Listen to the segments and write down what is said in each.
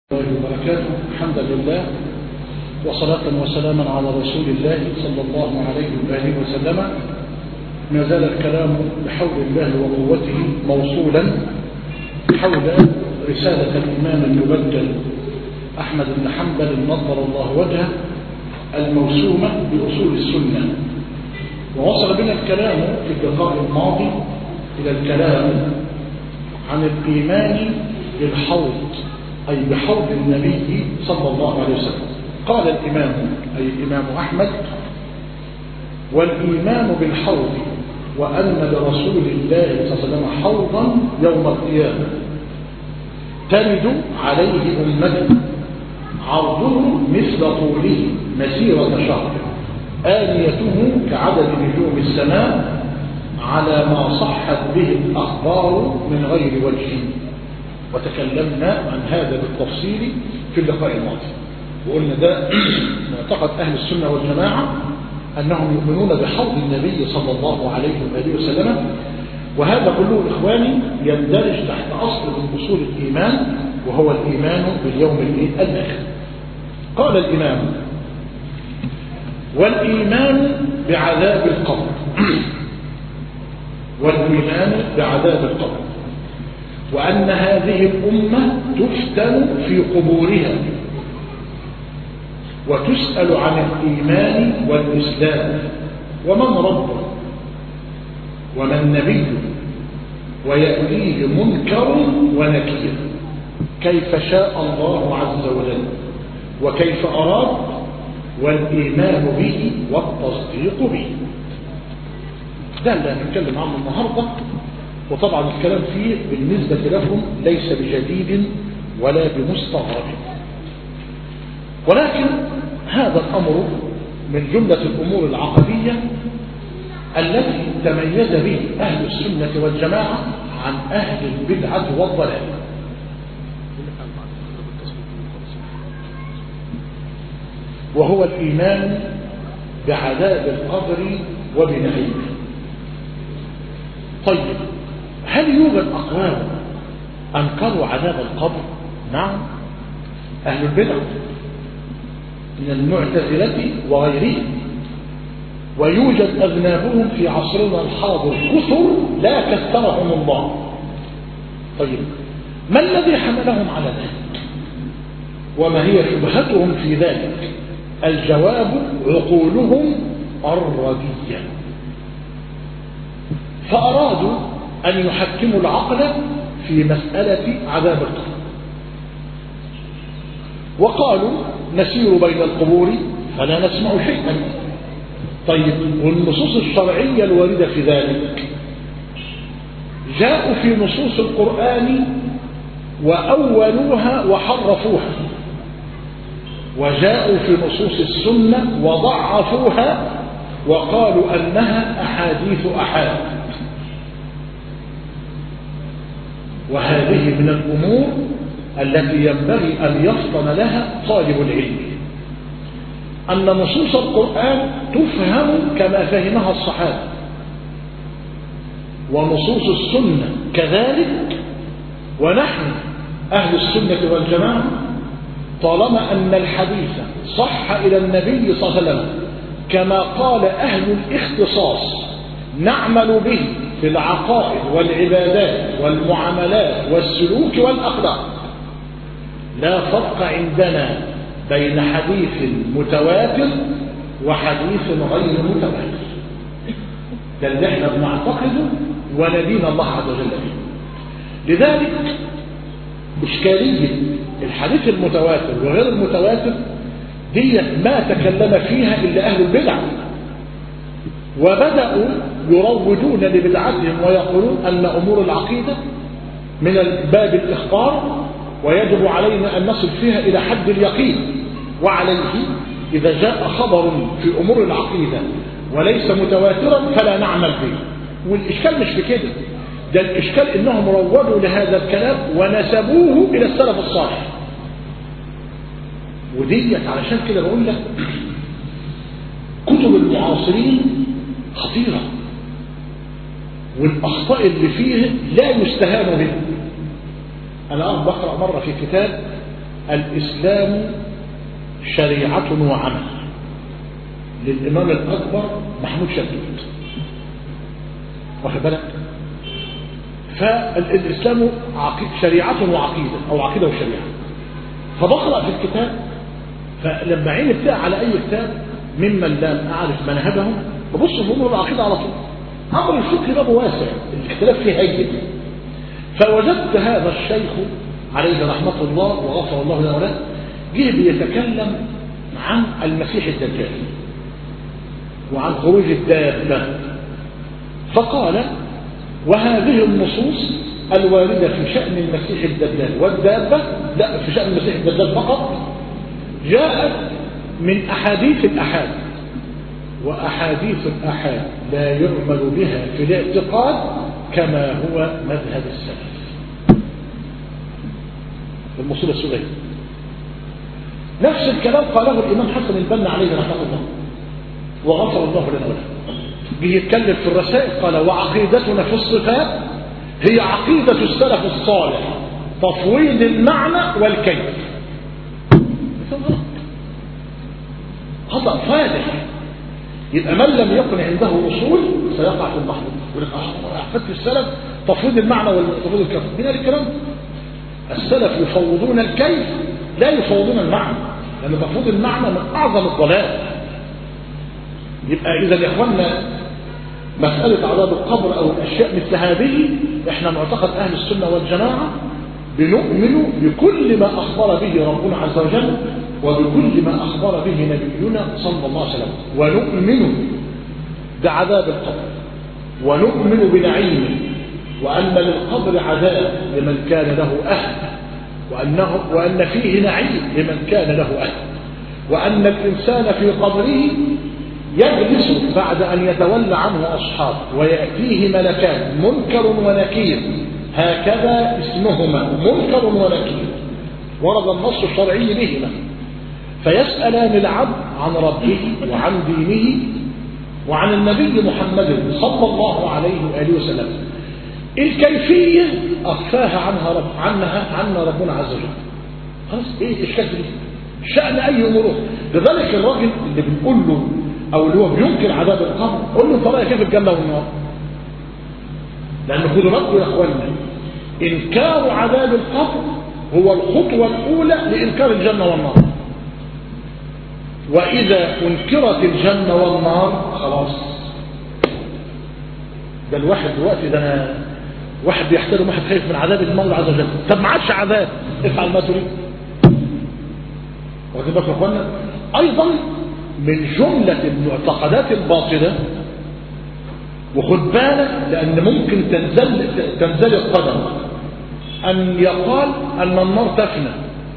الله وبركاته الحمد لله وصلاة وسلاما على رسول الله صلى الله عليه وآله وسلم ما زال الكلام بحول الله وقوته موصولا حول رسالة الإمام المبدل أحمد بن حنبل نظر الله وجهه الموسومة بأصول السنة ووصل بنا الكلام في اللقاء الماضي إلى الكلام عن الإيمان بالحوض أي بحوض النبي صلى الله عليه وسلم قال الإمام أي الإمام أحمد والإيمان بالحوض وأن لرسول الله صلى الله عليه وسلم حوضا يوم القيامة ترد عليه أمته عرضه مثل طوله مسيرة شهر آنيته كعدد نجوم السماء على ما صحت به الأخبار من غير وجه وتكلمنا عن هذا بالتفصيل في اللقاء الماضي وقلنا ده معتقد أهل السنة والجماعة أنهم يؤمنون بحوض النبي صلى الله عليه وآله وسلم وهذا كله إخواني يندرج تحت أصل من أصول الإيمان وهو الإيمان باليوم الآخر قال الإمام والإيمان بعذاب القبر والإيمان بعذاب القبر وأن هذه الأمة تفتن في قبورها وتسأل عن الإيمان والإسلام ومن ربه ومن نبيه ويأتيه منكر ونكير كيف شاء الله عز وجل وكيف أراد والإيمان به والتصديق به ده اللي هنتكلم عنه النهارده وطبعا الكلام فيه بالنسبة لهم ليس بجديد ولا بمستغرب ولكن هذا الأمر من جملة الأمور العقدية التي تميز به أهل السنة والجماعة عن أهل البدعة والضلال وهو الإيمان بعذاب القبر وبنعيمه طيب هل يوجد أقوام أنكروا عذاب القبر نعم أهل البدع من المعتزلة وغيرهم ويوجد أذنابهم في عصرنا الحاضر كثر لا كثرهم الله طيب ما الذي حملهم على ذلك وما هي شبهتهم في ذلك الجواب عقولهم الردية فأرادوا أن يحكموا العقل في مسألة عذاب القبر وقالوا نسير بين القبور فلا نسمع شيئا طيب والنصوص الشرعية الواردة في ذلك جاءوا في نصوص القرآن وأولوها وحرفوها وجاءوا في نصوص السنة وضعفوها وقالوا أنها أحاديث أحاد وهذه من الأمور التي ينبغي أن يفطن لها طالب العلم أن نصوص القرآن تفهم كما فهمها الصحابة ونصوص السنة كذلك ونحن أهل السنة والجماعة طالما أن الحديث صح إلى النبي صلى الله عليه وسلم كما قال أهل الاختصاص نعمل به في العقائد والعبادات والمعاملات والسلوك والأخلاق لا فرق عندنا بين حديث متواتر وحديث غير متواتر ده اللي احنا بنعتقده وندين الله عز وجل به لذلك إشكالية الحديث المتواتر وغير المتواتر دي ما تكلم فيها إلا أهل البدع وبدأوا يروجون لبدعتهم ويقولون أن أمور العقيدة من باب الإخبار ويجب علينا أن نصل فيها إلى حد اليقين وعليه إذا جاء خبر في أمور العقيدة وليس متواترا فلا نعمل به والإشكال مش بكده ده الإشكال إنهم روجوا لهذا الكلام ونسبوه إلى السلف الصالح وديت علشان كده بقول لك كتب المعاصرين خطيرة والأخطاء اللي فيه لا يستهان بها أنا بقرأ مرة في كتاب الإسلام شريعة وعمل للإمام الأكبر محمود شدود واخد بالك فالإسلام عقيد شريعة وعقيدة أو عقيدة وشريعة فبقرأ في الكتاب فلما عيني بتقع على أي كتاب ممن لم أعرف منهجهم ببص في أمور العقيدة على طول أمر الفقه باب واسع الاختلاف فيه هيئة فوجدت هذا الشيخ عليه رحمة الله وغفر الله له وله جه بيتكلم عن المسيح الدجال وعن خروج الدابة فقال وهذه النصوص الواردة في شأن المسيح الدجال والدابة لا في شأن المسيح الدجال فقط جاءت من أحاديث الأحاد وأحاديث الأحاد لا يعمل بها في الاعتقاد كما هو مذهب السلف المصيبة السورية نفس الكلام قاله الإمام حسن البنا عليه رحمه الله وغفر الله لنا وله جه يتكلم في الرسائل قال وعقيدتنا في الصفات هي عقيدة السلف الصالح تفويض المعنى والكيف خطأ فادح يبقى من لم يكن عنده اصول سيقع في المحظور يقول لك احفظت السلف تفويض المعنى وتفويض الكيف من الكلام السلف يفوضون الكيف لا يفوضون المعنى لأن تفوض المعنى من أعظم الضلال يبقى إذا يا إخواننا مسألة عذاب القبر أو الأشياء مثل هذه إحنا معتقد أهل السنة والجماعة بنؤمن بكل ما أخبر به ربنا عز وجل وبكل ما أخبر به نبينا صلى الله عليه وسلم ونؤمن بعذاب القبر ونؤمن بنعيمه وأن للقبر عذاب لمن كان له أهل وأنه وأن فيه نعيم لمن كان له أهل وأن الإنسان في قبره يجلس بعد أن يتولى عنه أصحابه ويأتيه ملكان منكر ونكير هكذا اسمهما منكر ونكير ورد النص الشرعي بهما فيسألان العبد عن ربه وعن دينه وعن النبي محمد صلى الله عليه وآله وسلم الكيفية أخفاها عنها رب عنها عنا ربنا عز وجل خلاص ايه الشكل دي شأن أي أموره لذلك الراجل اللي بنقول له أو اللي هو بينكر عذاب القبر قول له طريقة كيف الجنة والنار لأن خدوا بالكم يا إخواننا إنكار عذاب القبر هو الخطوة الأولى لإنكار الجنة والنار وإذا أنكرت الجنة والنار خلاص ده الواحد دلوقتي ده أنا واحد بيحترم واحد خايف من عذاب المولى عز وجل طب ما عادش عذاب افعل ما تريد واخدين بالكم يا اخوانا ايضا من جملة المعتقدات الباطلة وخد بالك لان ممكن تنزل تنزل القدم ان يقال ان النار تفنى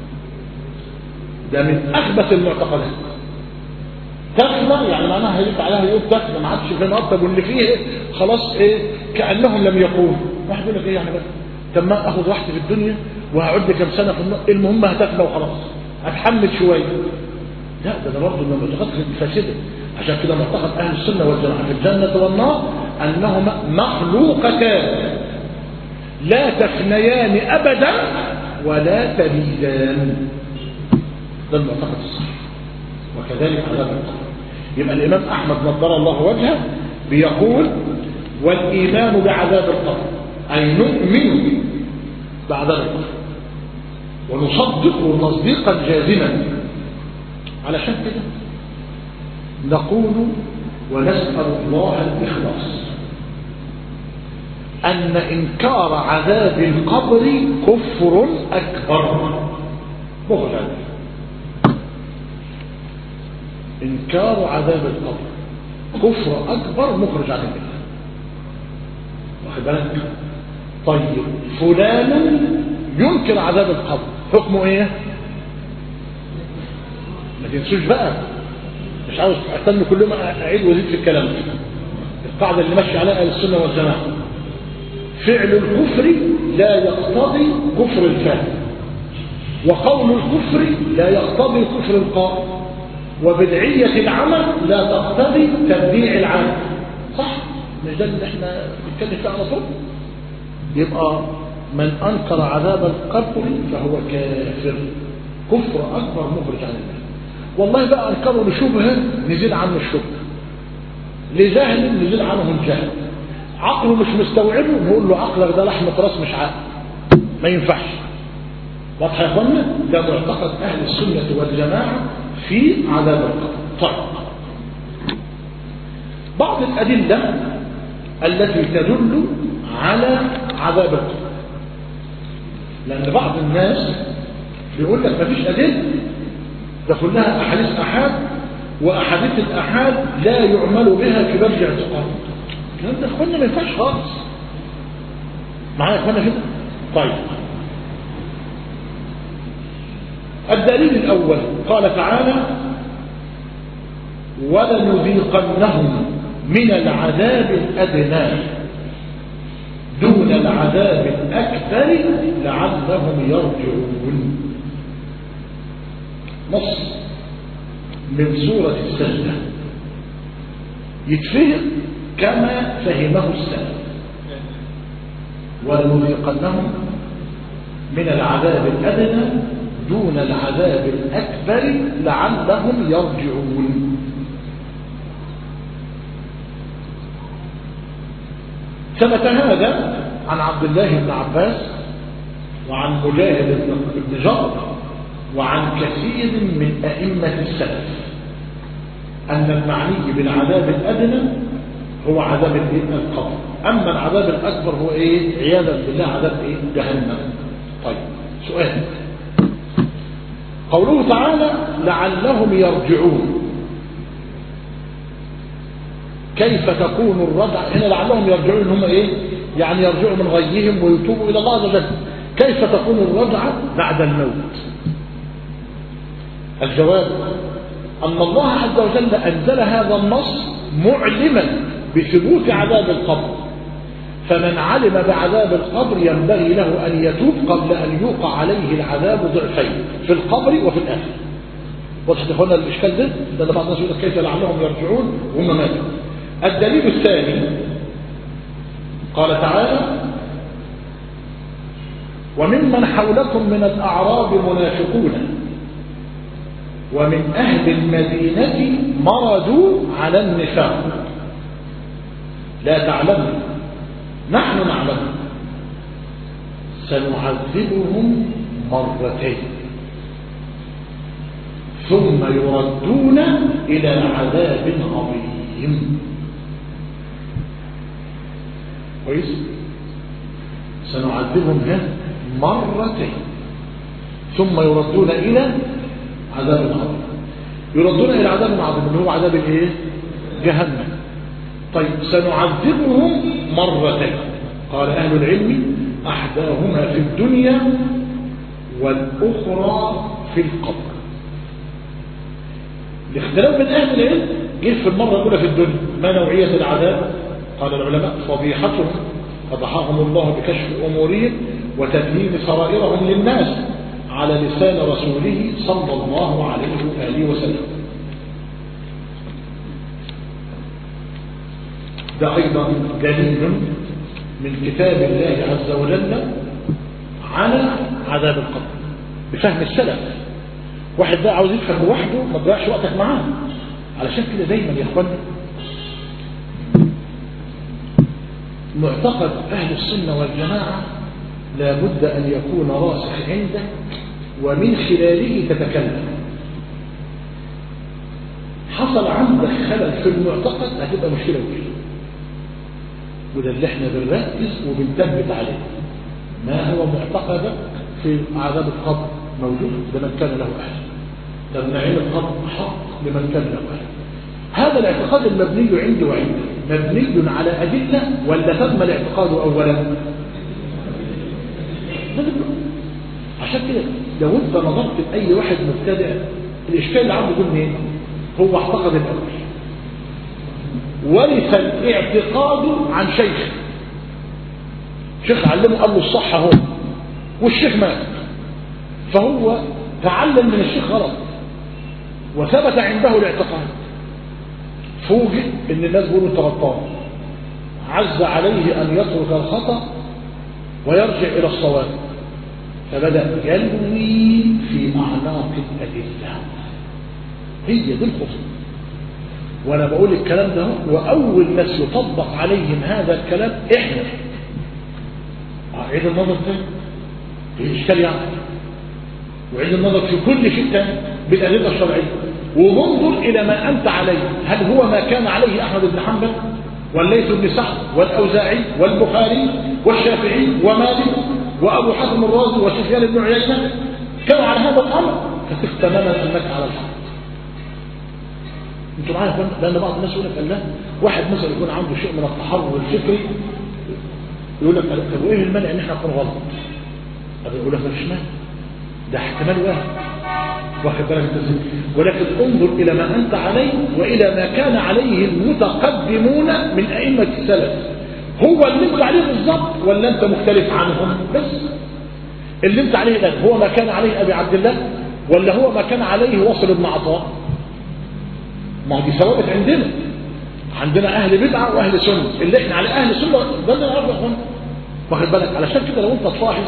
ده من اخبث المعتقدات تفنى يعني معناها هيجي عليها يقول تفنى ما عادش في نار طب واللي فيه إيه؟ خلاص ايه كانهم لم يقوموا واحد يقول لك ايه يعني بس طب ما اخد راحتي في الدنيا وهقعد لي كام سنه في النار المهم هتفنى وخلاص اتحمل شويه لا ده ده برضه من المعتقدات الفاسده عشان كده معتقد اهل السنه والجماعه في الجنه والنار انهما مخلوقتان لا تفنيان ابدا ولا تبيدان ده المعتقد الصحيح وكذلك عذاب القبر يبقى الامام احمد نضر الله وجهه بيقول والايمان بعذاب القبر اي نؤمن بعذاب القبر ونصدق تصديقا جازما علشان كده نقول ونسأل الله الإخلاص أن إنكار عذاب القبر كفر أكبر مغلق إنكار عذاب القبر كفر أكبر مخرج عن الله واخد بالك طيب فلان ينكر عذاب القبر حكمه ايه ما تنسوش بقى مش عاوز اهتم كل يوم اعيد وازيد في الكلام القاعده اللي ماشي عليها اهل السنه والجماعه فعل الكفر لا يقتضي كفر الفاعل وقول الكفر لا يقتضي كفر القائل وبدعية العمل لا تقتضي تبديع العمل صح مش ده اللي احنا بنتكلم فيه على طول يبقى من أنكر عذاب القبر فهو كافر كفر أكبر مخرج عن الله والله بقى أنكروا لشبهة نزيد عنه الشبهة لجهل نزيد عنه الجهل عقله مش مستوعبه نقول له عقلك ده لحمة راس مش عقل ما ينفعش واضح يا اخوانا ده معتقد اهل السنه والجماعه في عذاب القبر طيب بعض الادله التي تدل على عذاب القبر لان بعض الناس بيقول لك مفيش ادله ده كلها احاديث احاد واحاديث الاحاد لا يعمل بها في باب الاعتقاد الكلام ده يا اخوانا ما ينفعش خالص معايا يا اخوانا كده طيب الدليل الأول قال تعالى ولنذيقنهم من العذاب الأدنى دون العذاب الأكبر لعلهم يرجعون نص من سورة السجدة يتفهم كما فهمه السلف ولنذيقنهم من العذاب الأدنى دون العذاب الأكبر لعلهم يرجعون ثبت هذا عن عبد الله بن عباس وعن مجاهد بن جبر وعن كثير من أئمة السلف أن المعني بالعذاب الأدنى هو عذاب القبر أما العذاب الأكبر هو إيه عياذا بالله عذاب إيه جهنم طيب سؤال قوله تعالى لعلهم يرجعون كيف تكون الرجعة هنا لعلهم يرجعون هم ايه يعني يرجعوا من غيهم ويتوبوا الى الله عز وجل كيف تكون الرجعة بعد الموت الجواب ان الله عز وجل انزل هذا النص معلما بثبوت عذاب القبر فمن علم بعذاب القبر ينبغي له أن يتوب قبل أن يوقع عليه العذاب ضعفين في القبر وفي الآخرة وضحت هنا الإشكال ده ده بعض الناس يقول كيف لعلهم يرجعون وهم ماتوا الدليل الثاني قال تعالى وممن حولكم من الأعراب منافقون ومن أهل المدينة مردوا على النفاق لا تعلمون نحن نعلم سنعذبهم مرتين ثم يردون إلى عذاب عظيم كويس سنعذبهم مرتين ثم يردون إلى عذاب عظيم يردون إلى عذاب عظيم اللي هو عذاب الايه جهنم طيب سنعذبهم مرتين قال أهل العلم أحداهما في الدنيا والأخرى في القبر الاختلاف بين أهل العلم جه في المرة الأولى في الدنيا ما نوعية العذاب قال العلماء فضيحتهم فضحاهم الله بكشف أمورهم وتبيين سرائرهم للناس على لسان رسوله صلى الله عليه وآله وسلم ده أيضا دليل من كتاب الله عز وجل على عذاب القبر بفهم السلف واحد بقى عاوز يفهم لوحده ما تضيعش وقتك معاه علشان كده دايما يا اخوانا معتقد اهل السنه والجماعه لابد ان يكون راسخ عندك ومن خلاله تتكلم حصل عندك خلل في المعتقد هتبقى مشكله كبيره وده اللي احنا بنركز وبنثبت عليه ما هو معتقدك في عذاب القبر موجود لمن كان له اهل طب نعيم القبر حق لمن كان له اهل هذا الاعتقاد المبني عندي وعندك مبني على أدلة ولا تم الاعتقاد أولا عشان كده لو انت نظرت لأي واحد مبتدع الإشكال اللي عنده يقول ايه هو اعتقد الأول ورث الاعتقاد عن شيخ شيخ علمه قال له الصح اهو والشيخ مات فهو تعلم من الشيخ غلط وثبت عنده الاعتقاد فوجئ ان الناس بيقولوا انت غلطان عز عليه ان يترك الخطا ويرجع الى الصواب فبدأ يلوي في أعناق الأدلة هي دي الخصوم وأنا بقول الكلام ده وأول ناس يطبق عليهم هذا الكلام إحنا عيد النظر تاني في إشكال يعني وعيد النظر في كل شيء تاني بالأدلة الشرعية وانظر إلى ما أنت عليه هل هو ما كان عليه أحمد بن حنبل والليث بن سعد والأوزاعي والبخاري والشافعي ومالك وأبو حاتم الرازي وسفيان بن عيينة كانوا على هذا الأمر فثق تماما أنك على الحق انتوا معايا يا لأن بعض الناس يقول لك الله واحد مثلا يكون عنده شيء من التحرر الفكري يقول لك طب وايه المانع ان احنا نكون غلط؟ طب يقول لك مفيش مانع ده احتمال واحد واخد بالك انت ازاي ولكن انظر الى ما انت عليه والى ما كان عليه المتقدمون من ائمه السلف هو اللي انت عليه بالظبط ولا انت مختلف عنهم بس اللي انت عليه الان هو ما كان عليه ابي عبد الله ولا هو ما كان عليه وصل بن عطاء ما دي ثوابت عندنا عندنا اهل بدعه واهل سنه اللي احنا على اهل سنه ده اللي نعرفه يا اخوان واخد بالك علشان كده لو انت تلاحظ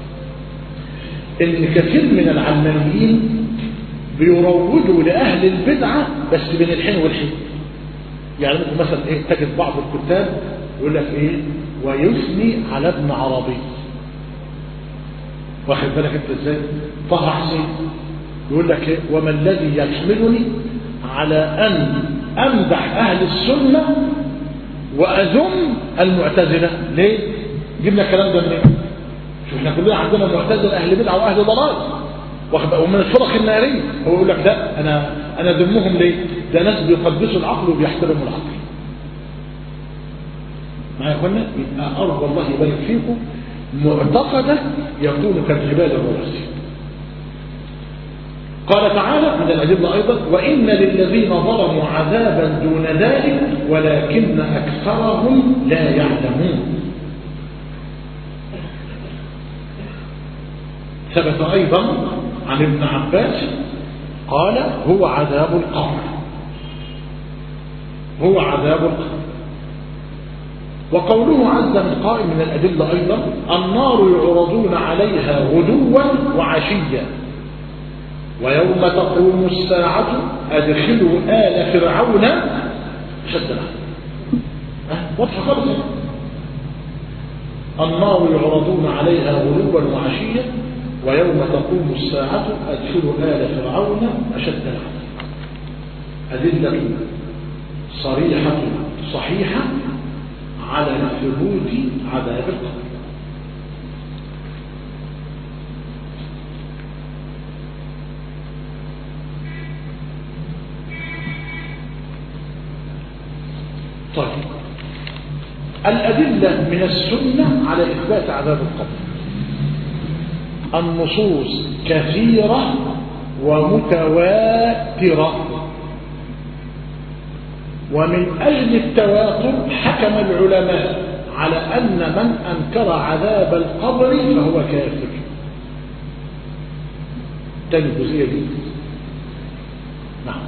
ان كثير من العلمانيين بيروجوا لاهل البدعه بس بين الحين والحين يعني ممكن مثلا ايه تجد بعض الكتاب يقول لك ايه ويثني على ابن عربي واخد بالك انت ازاي طه حسين يقول لك ايه وما الذي يحملني على ان امدح اهل السنه واذم المعتزله ليه جبنا الكلام ده منين شوف احنا كلنا عندنا معتزله اهل بدعه واهل ضلال ومن الفرق الناريه هو يقول لك لا انا انا ذمهم ليه ده ناس بيقدسوا العقل وبيحترموا العقل معايا يا اخوانا يبقى ارجو الله يبارك فيكم معتقده يكون كالجبال الرواسي قال تعالى من الأدلة أيضا وإن للذين ظلموا عذابا دون ذلك ولكن أكثرهم لا يعلمون ثبت أيضا عن ابن عباس قال هو عذاب القبر هو عذاب القبر وقوله عز من قائل من الأدلة أيضا النار يعرضون عليها غدوا وعشيا ويوم تقوم الساعة أدخلوا آل فرعون شد واضحة خالص النار يعرضون عليها غلوا وعشيا ويوم تقوم الساعة أدخلوا آل فرعون أشد العذاب أدلة صريحة صحيحة على ثبوت عذاب القبر طيب الأدلة من السنة على إثبات عذاب القبر النصوص كثيرة ومتواترة ومن أجل التواتر حكم العلماء على أن من أنكر عذاب القبر فهو كافر تاني الجزئية دي نعم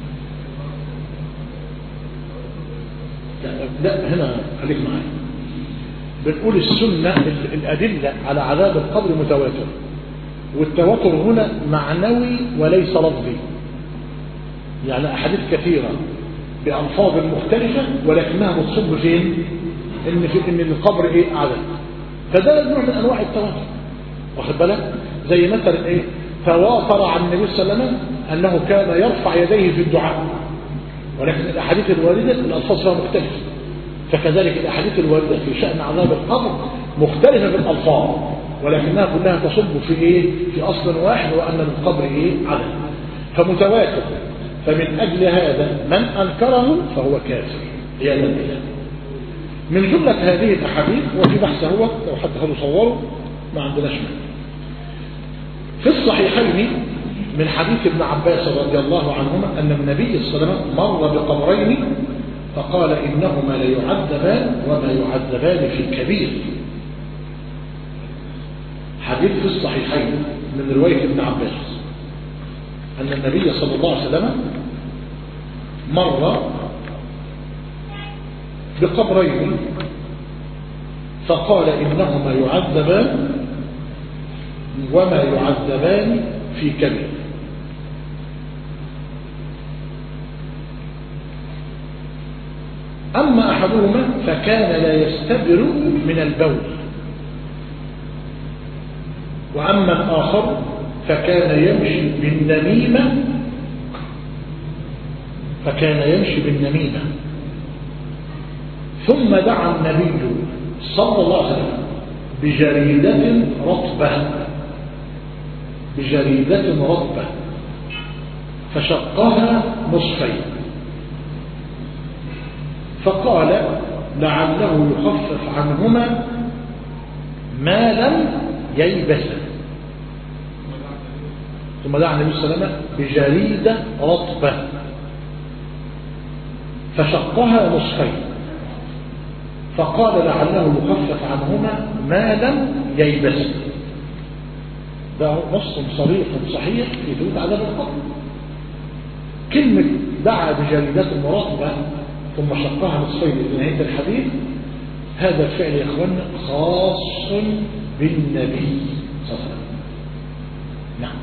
لا هنا خليك معايا بنقول السنة الأدلة على عذاب القبر متواتر والتواتر هنا معنوي وليس لفظي يعني أحاديث كثيرة بألفاظ مختلفة ولكنها بتصب فين إن في إن القبر إيه عذاب فده نوع من أنواع التواتر واخد بالك زي مثلا إيه تواتر عن النبي صلى الله عليه وسلم أنه كان يرفع يديه في الدعاء ولكن الأحاديث الواردة الألفاظ فيها مختلفة فكذلك الأحاديث الواردة في شأن عذاب القبر مختلفة في الألفاظ ولكنها كلها تصب في إيه؟ في أصل واحد وأن القبر إيه؟ عذاب فمتواتر فمن أجل هذا من أنكره فهو كافر عياذا بالله من جملة هذه الأحاديث وفي بحث هو لو حد خلوا صوره ما عندناش مانع في الصحيحين من حديث ابن عباس رضي الله عنهما أن النبي صلى الله عليه وسلم مر بقبرين فقال إنهما ليعذبان وما يعذبان في كبير حديث في الصحيحين من رواية ابن عباس أن النبي صلى الله عليه وسلم مر بقبرين فقال إنهما يعذبان وما يعذبان في كبير أما أحدهما فكان لا يستبر من البول وأما الآخر فكان يمشي بالنميمة فكان يمشي بالنميمة ثم دعا النبي صلى الله عليه وسلم بجريدة رطبة بجريدة رطبة فشقها نصفين فقال لعله يخفف عنهما ما لم ييبسا ثم دعا النبي صلى الله عليه وسلم بجريدة رطبة فشقها نصفين فقال لعله يخفف عنهما ما لم ييبس ده نص صريح صحيح في ثبوت عذاب القبر كلمة دعا بجريدة رطبة ثم شقها نصفين في نهاية الحديث هذا الفعل يا اخوانا خاص بالنبي صلى الله عليه وسلم نعم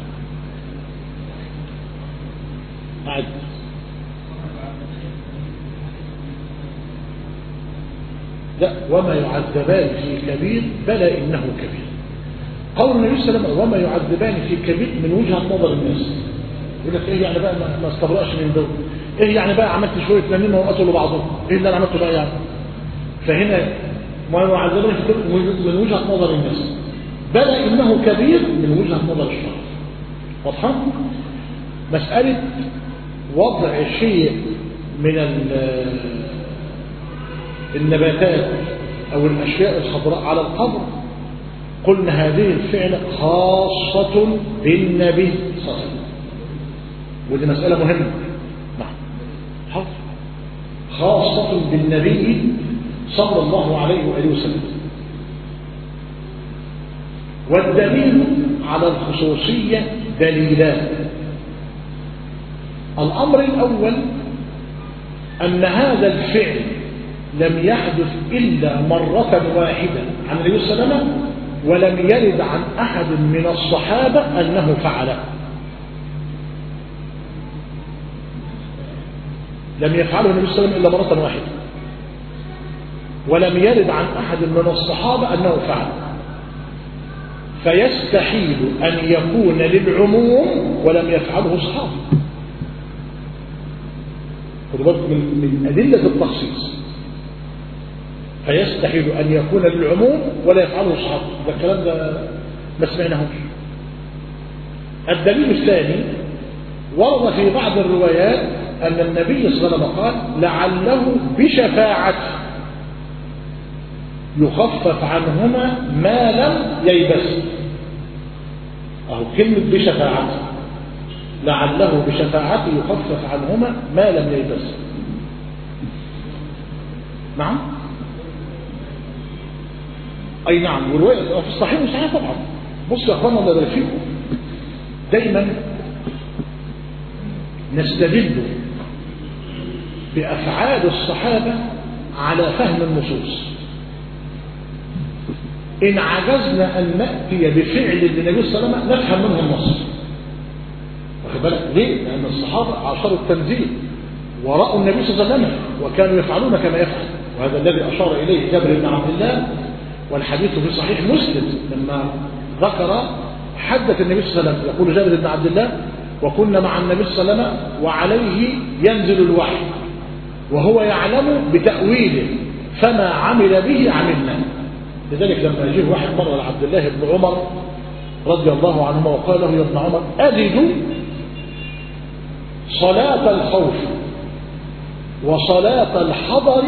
أعد لا وما يعذبان في كبير بلى إنه كبير قول النبي صلى الله عليه وسلم وما يعذبان في كبير من وجهة نظر الناس يقول لك ايه يعني بقى ما استبرأش من دول ايه يعني بقى عملت شوية نميمة وقتلوا بعضهم ايه اللي انا عملته بقى يعني فهنا ما يعذبان في كبير من وجهة نظر الناس بلى إنه كبير من وجهة نظر الشرع واضحة مسألة وضع شيء من النباتات أو الأشياء الخضراء على القبر قلنا هذه الفعل خاصة بالنبي صلى الله عليه وسلم ودي مسألة مهمة نعم حاضر خاصة بالنبي صلى الله عليه وآله وسلم والدليل على الخصوصية دليلان الأمر الأول أن هذا الفعل لم يحدث إلا مرة واحدة عن النبي صلى الله عليه وسلم ولم يرد عن أحد من الصحابة أنه فعله لم يفعله النبي صلى الله عليه وسلم إلا مرة واحدة ولم يرد عن أحد من الصحابة أنه فعله فيستحيل أن يكون للعموم ولم يفعله صحابة خدوا بالكم من أدلة التخصيص فيستحيل أن يكون للعموم ولا يفعله صحابة ده الكلام ده ما سمعناهوش الدليل الثاني ورد في بعض الروايات أن النبي صلى الله عليه وسلم قال لعله بشفاعته يخفف عنهما ما لم ييبس أهو كلمة بشفاعته لعله بشفاعته يخفف عنهما ما لم ييبس نعم أي نعم والرواية في الصحيح والصحيح طبعا بص يا أخوانا الله يبارك فيكم دايما نستدل بأفعال الصحابة على فهم النصوص إن عجزنا أن نأتي بفعل النبي صلى الله عليه وسلم نفهم منه النص واخد بالك ليه؟ لأن الصحابة عاشروا التنزيل ورأوا النبي صلى الله عليه وسلم وكانوا يفعلون كما يفعل وهذا الذي أشار إليه جابر بن عبد الله والحديث في صحيح مسلم لما ذكر حدث النبي صلى الله عليه وسلم يقول جابر بن عبد الله وكنا مع النبي صلى الله عليه وسلم وعليه ينزل الوحي وهو يعلم بتأويله فما عمل به عملنا لذلك لما يجيه واحد مرة لعبد الله بن عمر رضي الله عنهما وقال له يا ابن عمر أجد صلاة الخوف وصلاة الحضر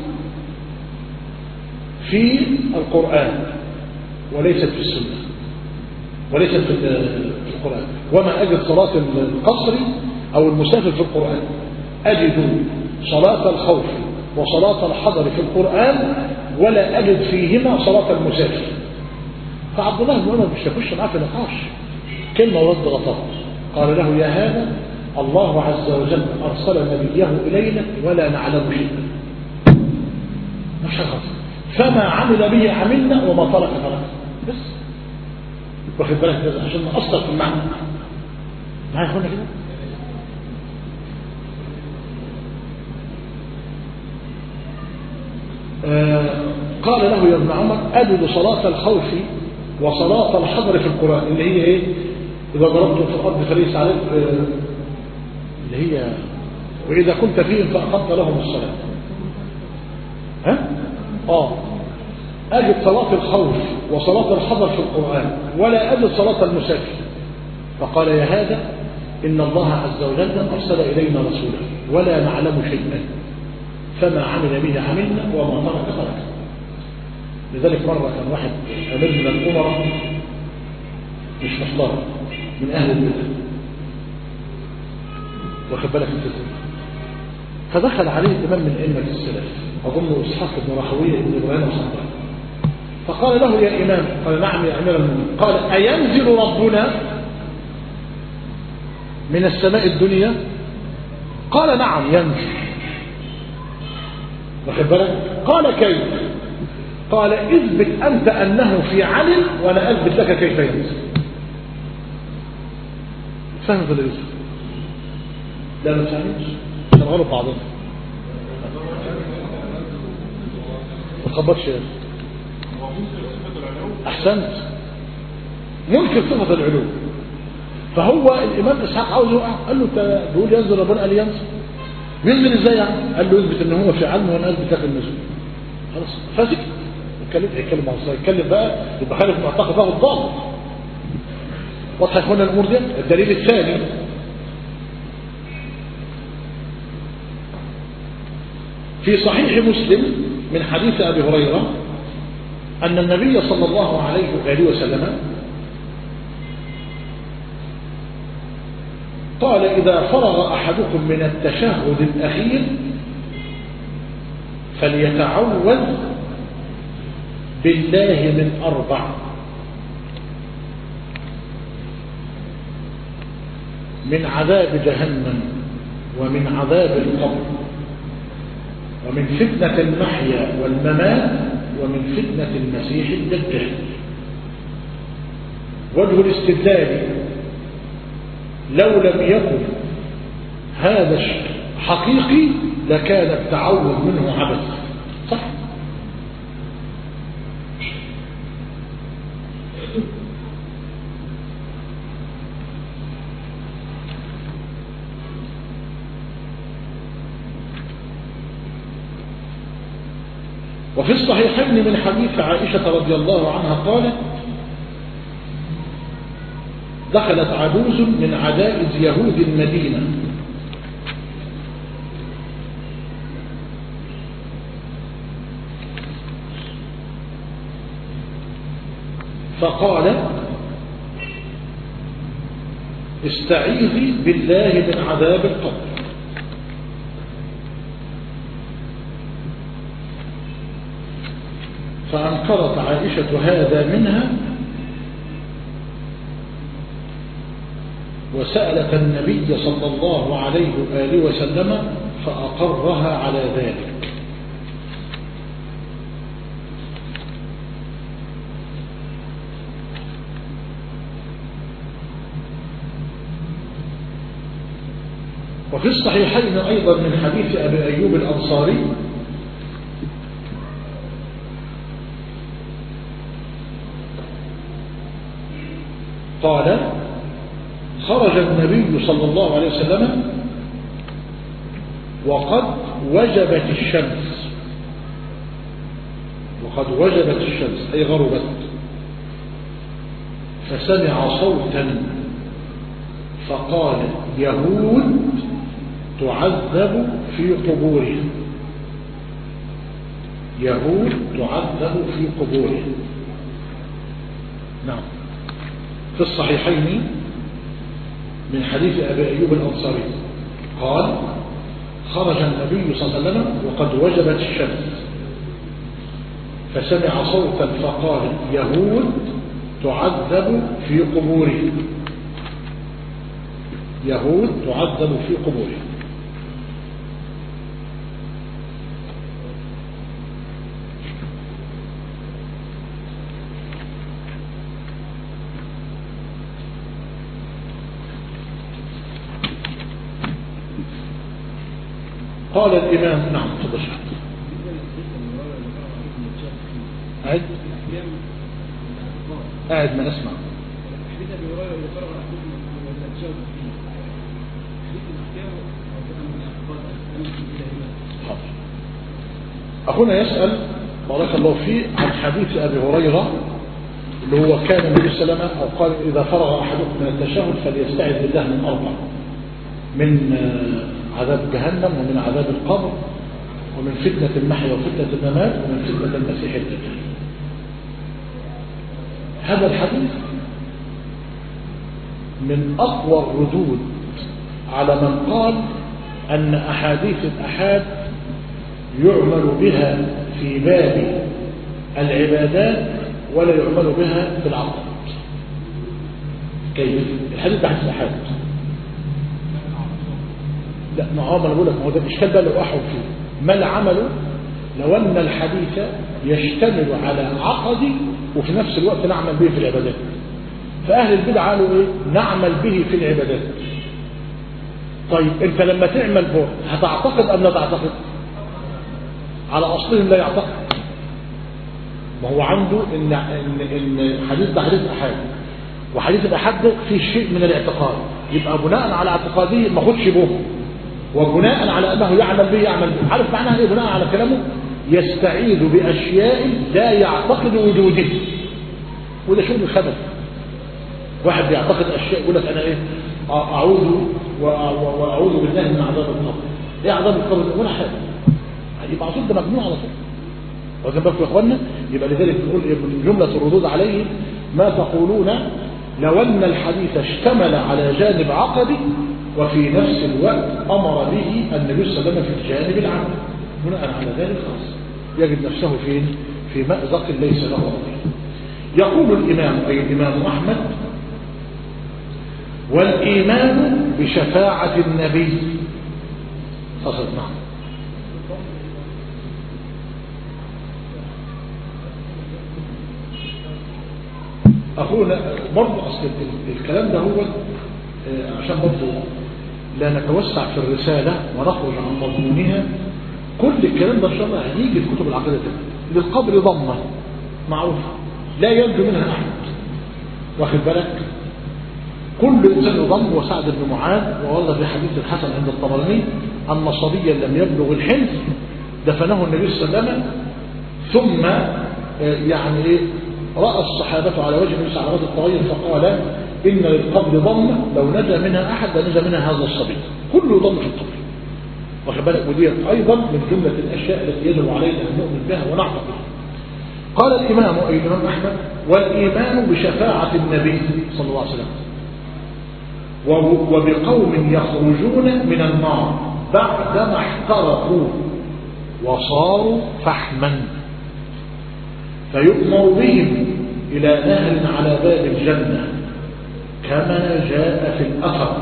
في القرآن وليست في السنة وليست في القرآن وما أجد صلاة القصر أو المسافر في القرآن أجد صلاة الخوف وصلاة الحضر في القرآن ولا أجد فيهما صلاة المسافر فعبد الله بن عمر مش يخش معاه في نقاش كلمة ورد غطاء قال له يا هذا الله عز وجل أرسل نبيه إلينا ولا نعلم شيئا مش هخاف فما عمل به عملنا وما ترك ترك بس واخد بالك كده عشان نأثر في المعنى معايا يا اخوانا كده آه قال له يا ابن عمر أجد صلاة الخوف وصلاة الحضر في القرآن اللي هي ايه إذا ضربتم في الأرض فليس عليك آه اللي هي وإذا كنت فيهم فأقمت لهم الصلاة ها؟ آه أجد صلاة الخوف وصلاة الحضر في القرآن ولا أجد صلاة المسافر فقال يا هذا إن الله عز وجل أرسل إلينا رسولا ولا نعلم شيئا فما عمل به عملنا وما ترك ترك لذلك مرة كان واحد أمير من الأمراء مش محترم من أهل البدع واخد بالك انت فدخل عليه إمام من أئمة السلف أظن إسحاق بن راهويه بن إبراهيم الخطابي فقال له يا إمام قال نعم يا أمير المؤمنين قال أينزل ربنا من السماء الدنيا قال نعم ينزل واخد بالك قال كيف قال اثبت أنت أنه في علم وأنا أثبت لك كيف ينزل فهم ولا لسه لا ما تفهمش شغلوا بعضهم ما تخبطش يا احسنت منكر صفه العلو فهو الامام اسحاق عاوز يوقع قال له انت بيقول ينزل ربنا قال ينزل ينزل ازاي يعني قال له يثبت ان هو في علم وانا اثبت لك النزول خلاص فسكت يتكلم يتكلم مع الله يتكلم بقى يبقى خالف معتقد له الضابط واضحه يا اخوانا الامور دي الدليل الثاني في صحيح مسلم من حديث ابي هريره ان النبي صلى الله عليه واله وسلم قال اذا فرغ احدكم من التشهد الاخير فليتعوذ بالله من اربع من عذاب جهنم ومن عذاب القبر ومن فتنة المحيا والممات ومن فتنة المسيح الدجال وجه الاستدلال لو لم يكن هذا حقيقي لكان التعوذ منه عبث صح وفي الصحيحين من حديث عائشة رضي الله عنها قالت دخلت عجوز من عجائز يهود المدينة فقال استعيذي بالله من عذاب القبر فأنكرت عائشة هذا منها وسألت النبي صلى الله عليه وآله وسلم فأقرها على ذلك وفي الصحيحين أيضا من حديث أبي أيوب الأنصاري قال خرج النبي صلى الله عليه وسلم وقد وجبت الشمس وقد وجبت الشمس أي غربت فسمع صوتا فقال يهود تعذب في قبورهم يهود تعذب في قبورهم نعم في الصحيحين من حديث أبي أيوب الأنصاري قال خرج النبي صلى الله عليه وسلم وقد وجبت الشمس فسمع صوتا فقال يهود تعذب في قبورهم يهود تعذب في قبورهم قال الإمام نعم تفضل شيخ قاعد قاعد ما نسمع حديث ابي هريره اذا فرغ احدكم من التشهد فيه حديث الاحكام او كلام من الاعتقاد كلام في الهمه حاضر أخونا يسأل بارك الله فيه عن حديث أبي هريرة اللي هو كان النبي صلى الله عليه وسلم أو قال إذا فرغ أحدكم من التشهد فليستعذ بالله من أربع من آه، عذاب جهنم ومن عذاب القبر ومن فتنة المحيا وفتنة الممات ومن فتنة المسيح الدجال هذا الحديث من أقوى الردود على من قال أن أحاديث الأحاد يعمل بها في باب العبادات ولا يعمل بها في العقل كيف الحديث ده حديث أحاد لا ما هو ما انا بقول لك ما هو ده الاشكال بقى اللي وقعوا فيه ما العمل لو ان الحديث يشتمل على عقدي وفي نفس الوقت نعمل به في العبادات فاهل البدع قالوا ايه نعمل به في العبادات طيب انت لما تعمل به هتعتقد ام لا تعتقد على اصلهم لا يعتقد ما هو عنده ان ان ان الحديث ده حديث احاد وحديث الاحاد ده فيه شيء من الاعتقاد يبقى بناء على اعتقاده ما خدش به وبناء على انه يعمل به يعمل به عارف معناها ايه بناء على كلامه يستعيذ باشياء لا يعتقد وجوده وده شغل الخبث واحد بيعتقد اشياء يقول لك انا ايه اعوذ و- و- واعوذ بالله من عذاب القبر ايه عذاب القبر ده؟ ولا حاجه يبقى على طول ده مجنون على طول واخدين بالكم يا اخوانا يبقى لذلك نقول إيه من جمله الردود عليه ما تقولون لو ان الحديث اشتمل على جانب عقدي وفي نفس الوقت امر به النبي صلى الله عليه وسلم في الجانب العملي بناء على ذلك خلاص يجد نفسه فين في مأزق ليس له رضي يقول الامام اي الامام احمد والايمان بشفاعه النبي فصل نعم أخونا برضه أصل ال- الكلام ده هو آه، عشان برضه لا نتوسع في الرسالة ونخرج عن مضمونها كل الكلام ده إن شاء الله هيجي في كتب العقيدة تاني. للقبر ضمة معروفة لا ينجو منها أحد واخد بالك كل إنسان يضم وسعد بن معاذ وورد في حديث الحسن عند الطبراني أن صبيا لم يبلغ الحنس دفنه النبي صلى الله عليه وسلم ثم آه، يعني إيه رأى الصحابة على وجه النبي علامات التغير فقال إن للقبر ضمة لو نجا منها أحد لنجا منها هذا الصبي كله ضم في القبر واخد بالك ودي أيضا من جملة الأشياء التي يجب علينا أن نؤمن بها ونعتقد قال الإمام أي الإمام أحمد والإيمان بشفاعة النبي صلى الله عليه وسلم وب- وبقوم يخرجون من النار بعدما احترقوا وصاروا فحما فيؤمر بهم إلى نهر على باب الجنة كما جاء في الأثر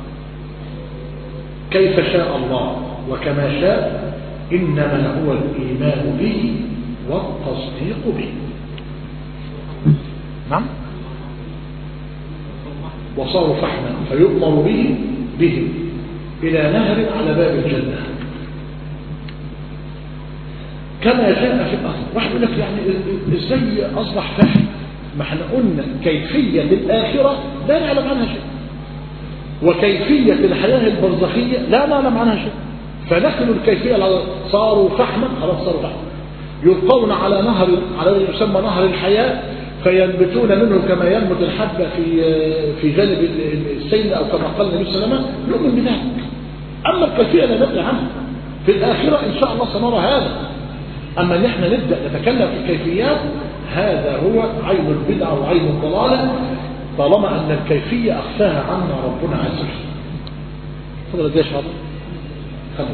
كيف شاء الله وكما شاء إنما هو الإيمان به والتصديق به نعم وصاروا فحما فيؤمر به بهم إلى نهر على باب الجنة كما جاء في الأثر واحد يقول لك يعني ازاي أصبح فحم ما احنا قلنا كيفية للآخرة لا نعلم عنها شيء وكيفية الحياة البرزخية لا نعلم عنها شيء فنحن الكيفية على- صاروا فحما خلاص صاروا فحما يلقون على نهر على ما يسمى نهر الحياة فينبتون منه كما ينبت الحبة في في جانب السيل أو كما قال النبي صلى الله عليه وسلم نؤمن بذلك أما الكيفية لا ندري عنها في الآخرة إن شاء الله سنرى هذا أما إن إحنا نبدأ نتكلم في الكيفيات هذا هو عين البدعة وعين الضلالة طالما أن الكيفية أخفاها عنا ربنا عز وجل تفضل يا شاطر خمس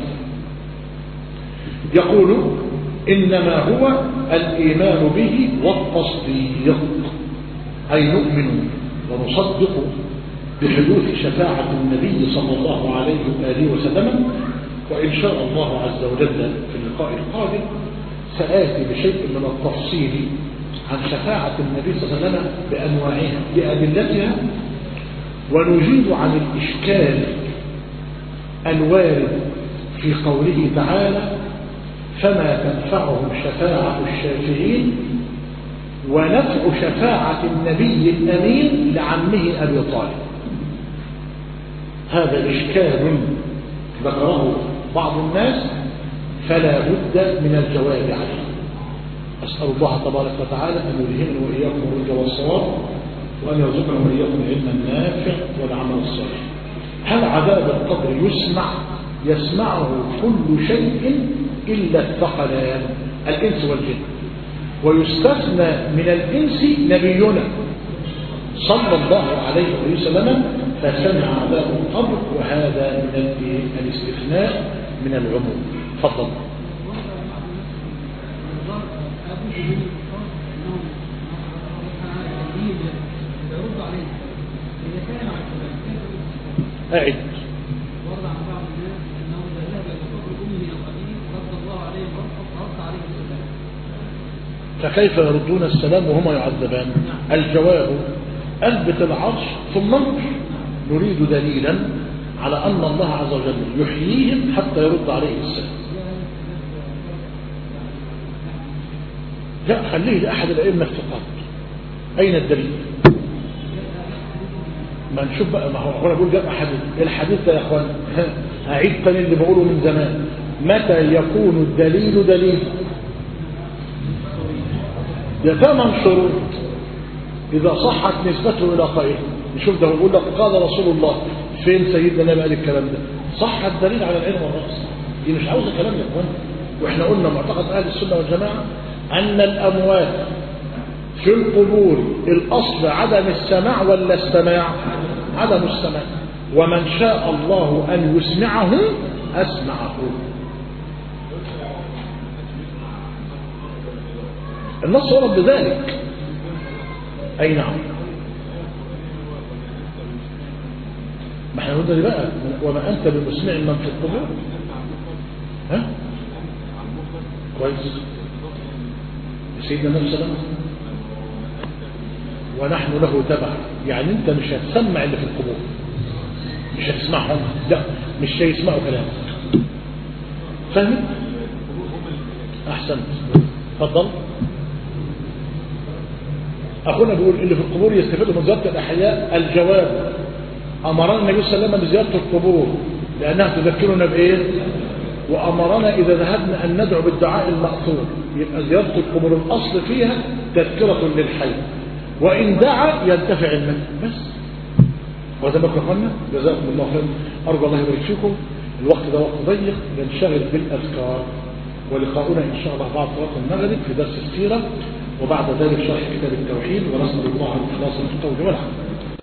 يقول إنما هو الإيمان به والتصديق أي نؤمن ونصدق بحدوث شفاعة النبي صلى الله عليه وآله وسلم وإن شاء الله عز وجل في اللقاء القادم سآتي بشيء من التفصيل عن شفاعة النبي صلى الله عليه وسلم بأنواعها بأدلتها ونجيب عن الإشكال الوارد في قوله تعالى فما تنفعهم شفاعة الشافعين ونفع شفاعة النبي الأمين لعمه أبي طالب هذا إشكال ذكره بعض الناس فلا بد من الجواب عليه أسأل الله تبارك وتعالى أن يلهمنا وإياكم الرجى والصواب وأن يرزقنا وإياكم العلم النافع والعمل الصالح هل عذاب القبر يسمع يسمعه كل شيء إلا الثقلان الإنس والجن ويستثنى من الإنس نبينا صلى الله عليه وسلم فسمع عذاب القبر وهذا من الاستثناء من العموم تفضل أعد ورد عن بعض الناس انه اذا ذهب الى قبر امه او ابيه رد الله عليه رد عليه السلام فكيف يردون السلام وهما يعذبان الجواب أثبت العرش ثم انظر نريد دليلا على أن الله عز وجل يحييهم حتى يرد عليه السلام لا خليه لأحد الأئمة الثقات أين الدليل ما نشوف بقى ما هو هنا بقول جاب حديث الحديث ده يا اخوان هعيد تاني اللي بقوله من زمان متى يكون الدليل دليل ده ثمان شروط إذا صحت نسبته إلى قائله نشوف ده بيقول لك قال رسول الله فين سيدنا النبي قال الكلام ده صح الدليل على العلم والرأس دي مش عاوزة كلام يا اخوان واحنا قلنا معتقد أهل السنة والجماعة أن الأموات في القبور الأصل عدم السماع ولا السماع عدم السماع ومن شاء الله أن يسمعه أسمعه النص ورد بذلك أي نعم ما احنا قلنا بقى وما أنت بمسمع من في القبور ها كويس سيدنا النبي صلى الله عليه وسلم ونحن له تبع يعني انت مش هتسمع اللي في القبور مش هتسمعهم لا مش هيسمعوا كلامك فاهم احسنت اتفضل اخونا بيقول اللي في القبور يستفيدوا من زياره الاحياء الجواب امرنا النبي صلى الله عليه وسلم بزياره القبور لانها تذكرنا بايه وامرنا اذا ذهبنا ان ندعو بالدعاء الماثور يبقى زياره القبور الاصل فيها تذكره للحي وإن دعا ينتفع المنع بس وهذا بكر أخوانا جزاكم الله خير أرجو الله يبارك فيكم الوقت ده وقت ضيق ننشغل بالأذكار ولقاؤنا إن شاء الله بعد صلاة المغرب في درس السيرة وبعد ذلك شرح كتاب التوحيد ونسأل الله الإخلاص في القول والعمل